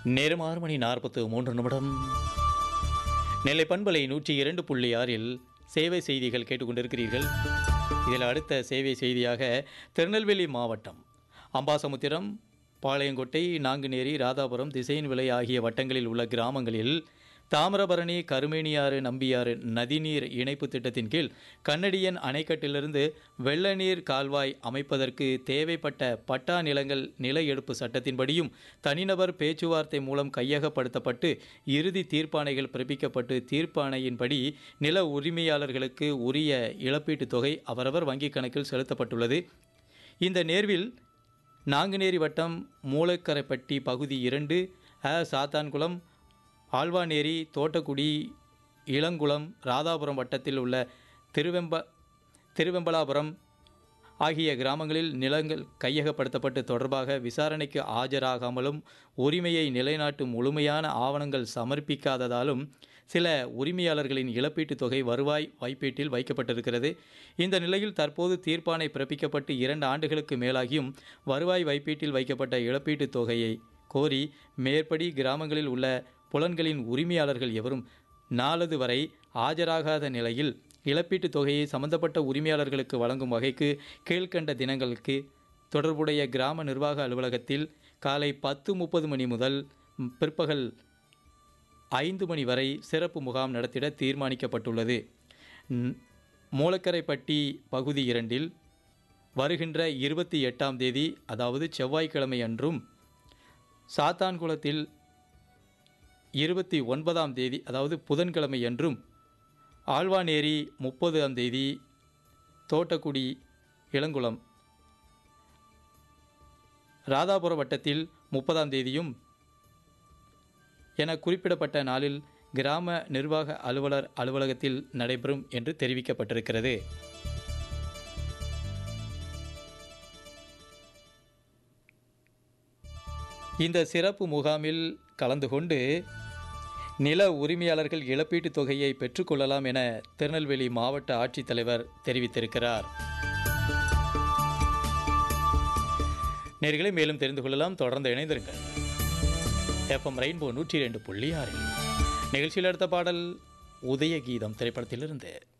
நேரம் ஆறு மணி நாற்பத்து மூன்று நிமிடம் நெல்லை பண்பலை நூற்றி இரண்டு புள்ளி ஆறில் சேவை செய்திகள் கேட்டுக்கொண்டிருக்கிறீர்கள் இதில் அடுத்த சேவை செய்தியாக திருநெல்வேலி மாவட்டம் அம்பாசமுத்திரம் பாளையங்கோட்டை நாங்குநேரி ராதாபுரம் திசையன்விளை ஆகிய வட்டங்களில் உள்ள கிராமங்களில் தாமிரபரணி கருமேனியாறு நம்பியாறு நதிநீர் இணைப்பு திட்டத்தின் கீழ் கண்ணடியன் அணைக்கட்டிலிருந்து வெள்ள நீர் கால்வாய் அமைப்பதற்கு தேவைப்பட்ட பட்டா நிலங்கள் நில எடுப்பு சட்டத்தின்படியும் தனிநபர் பேச்சுவார்த்தை மூலம் கையகப்படுத்தப்பட்டு இறுதி தீர்ப்பாணைகள் பிறப்பிக்கப்பட்டு தீர்ப்பாணையின்படி நில உரிமையாளர்களுக்கு உரிய இழப்பீட்டுத் தொகை அவரவர் வங்கிக் கணக்கில் செலுத்தப்பட்டுள்ளது இந்த நேர்வில் நாங்குநேரி வட்டம் மூலக்கரைப்பட்டி பகுதி இரண்டு அ சாத்தான்குளம் ஆழ்வாநேரி தோட்டக்குடி இளங்குளம் ராதாபுரம் வட்டத்தில் உள்ள திருவெம்ப திருவெம்பலாபுரம் ஆகிய கிராமங்களில் நிலங்கள் கையகப்படுத்தப்பட்டு தொடர்பாக விசாரணைக்கு ஆஜராகாமலும் உரிமையை நிலைநாட்டும் முழுமையான ஆவணங்கள் சமர்ப்பிக்காததாலும் சில உரிமையாளர்களின் இழப்பீட்டுத் தொகை வருவாய் வைப்பீட்டில் வைக்கப்பட்டிருக்கிறது இந்த நிலையில் தற்போது தீர்ப்பாணை பிறப்பிக்கப்பட்டு இரண்டு ஆண்டுகளுக்கு மேலாகியும் வருவாய் வைப்பீட்டில் வைக்கப்பட்ட இழப்பீட்டுத் தொகையை கோரி மேற்படி கிராமங்களில் உள்ள புலன்களின் உரிமையாளர்கள் எவரும் நாளது வரை ஆஜராகாத நிலையில் இழப்பீட்டுத் தொகையை சம்பந்தப்பட்ட உரிமையாளர்களுக்கு வழங்கும் வகைக்கு கீழ்கண்ட தினங்களுக்கு தொடர்புடைய கிராம நிர்வாக அலுவலகத்தில் காலை பத்து முப்பது மணி முதல் பிற்பகல் ஐந்து மணி வரை சிறப்பு முகாம் நடத்திட தீர்மானிக்கப்பட்டுள்ளது ந- மூலக்கரைப்பட்டி பகுதி இரண்டில் வருகின்ற இருபத்தி எட்டாம் தேதி அதாவது செவ்வாய்க்கிழமை அன்றும் சாத்தான்குளத்தில் இருபத்தி ஒன்பதாம் தேதி அதாவது புதன்கிழமை அன்றும் ஆழ்வாநேரி முப்பதாம் தேதி தோட்டக்குடி இளங்குளம் ராதாபுர வட்டத்தில் முப்பதாம் தேதியும் என குறிப்பிடப்பட்ட நாளில் கிராம நிர்வாக அலுவலர் அலுவலகத்தில் நடைபெறும் என்று தெரிவிக்கப்பட்டிருக்கிறது இந்த சிறப்பு முகாமில் கலந்து கொண்டு நில உரிமையாளர்கள் இழப்பீட்டுத் தொகையை பெற்றுக்கொள்ளலாம் என திருநெல்வேலி மாவட்ட ஆட்சித்தலைவர் தெரிவித்திருக்கிறார் நேர்களை மேலும் தெரிந்து கொள்ளலாம் தொடர்ந்து இணைந்திருங்கள் எஃப்எம் ரெயின்போ நூற்றி ரெண்டு புள்ளி ஆறில் நிகழ்ச்சியில் அடுத்த பாடல் உதய கீதம் திரைப்படத்திலிருந்து